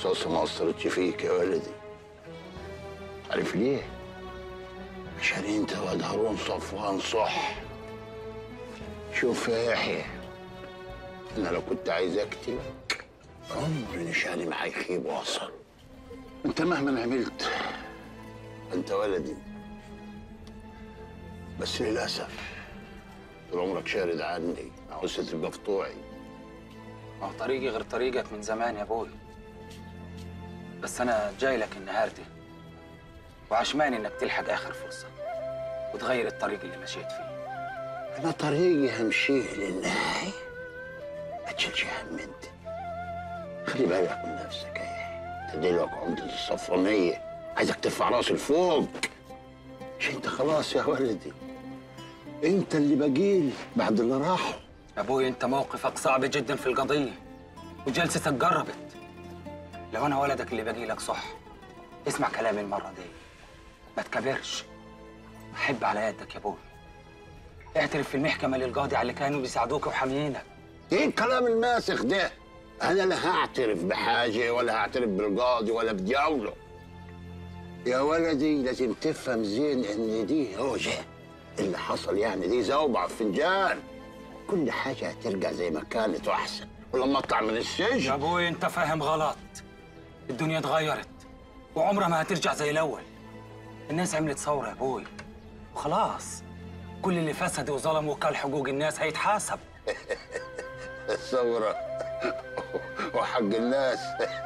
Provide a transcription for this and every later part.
الرصاصة ما أثرتش فيك يا ولدي عارف ليه؟ عشان انت واد هارون صفوان صح شوف يا يحيى انا لو كنت عايز اقتلك عمر نشاني ما هيخيب واصل انت مهما عملت انت ولدي بس للاسف طول عمرك شارد عني عاوز تبقى في طوعي ما هو طريقي غير طريقك من زمان يا ابوي بس انا جاي لك النهارده وعشماني انك تلحق اخر فرصه وتغير الطريق اللي مشيت فيه انا طريقي همشيه للنهاية ما تشيلش هم انت خلي بالك من نفسك يا يحيى انت دلوقتي عمدة الصفرانية عايزك ترفع راسي لفوق مش انت خلاص يا ولدي انت اللي بقيلي بعد اللي راحوا ابوي انت موقفك صعب جدا في القضيه وجلستك جربت لو انا ولدك اللي باقي لك صح اسمع كلامي المره دي ما تكبرش حب على يدك يا ابوي اعترف في المحكمه للقاضي على اللي كانوا بيساعدوك وحاميينك ايه الكلام الماسخ ده انا لا هعترف بحاجه ولا هعترف بالقاضي ولا بدياوله يا ولدي لازم تفهم زين ان دي هوجه اللي حصل يعني دي زوبعه في فنجان كل حاجه هترجع زي ما كانت واحسن ولما اطلع من يا السجن ابوي انت فاهم غلط الدنيا اتغيرت وعمرها ما هترجع زي الاول الناس عملت ثوره يا ابوي وخلاص كل اللي فسد وظلم وكل حقوق الناس هيتحاسب الثوره وحق الناس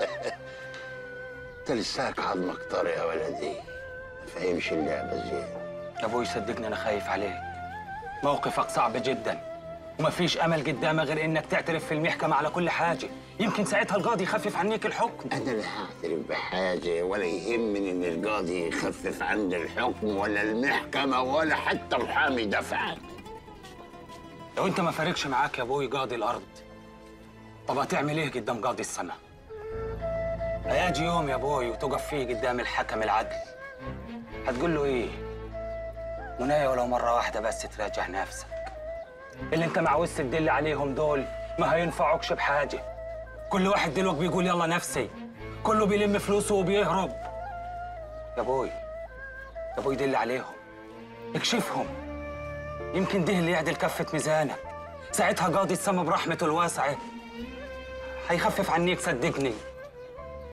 انت لساك عظمك طري يا ولدي ما فاهمش اللعبه زين يا ابوي صدقني انا خايف عليك موقفك صعب جدا ومفيش امل قدامك غير انك تعترف في المحكمه على كل حاجه يمكن ساعتها القاضي يخفف عنك الحكم أنا لا هعترف بحاجة ولا يهمني إن القاضي يخفف عند الحكم ولا المحكمة ولا حتى محامي دفع عني. لو انت ما فارقش معاك يا ابوي قاضي الارض طب هتعمل ايه قدام قاضي السماء هيجي يوم يا ابوي وتقف فيه قدام الحكم العدل هتقول له ايه منايا ولو مره واحده بس تراجع نفسك اللي انت معوز تدل عليهم دول ما هينفعوكش بحاجه كل واحد دلوقتي بيقول يلا نفسي كله بيلم فلوسه وبيهرب يا ابوي يا ابوي دل عليهم اكشفهم يمكن ده اللي يعدل كفة ميزانك ساعتها قاضي السما برحمته الواسعة هيخفف عنيك صدقني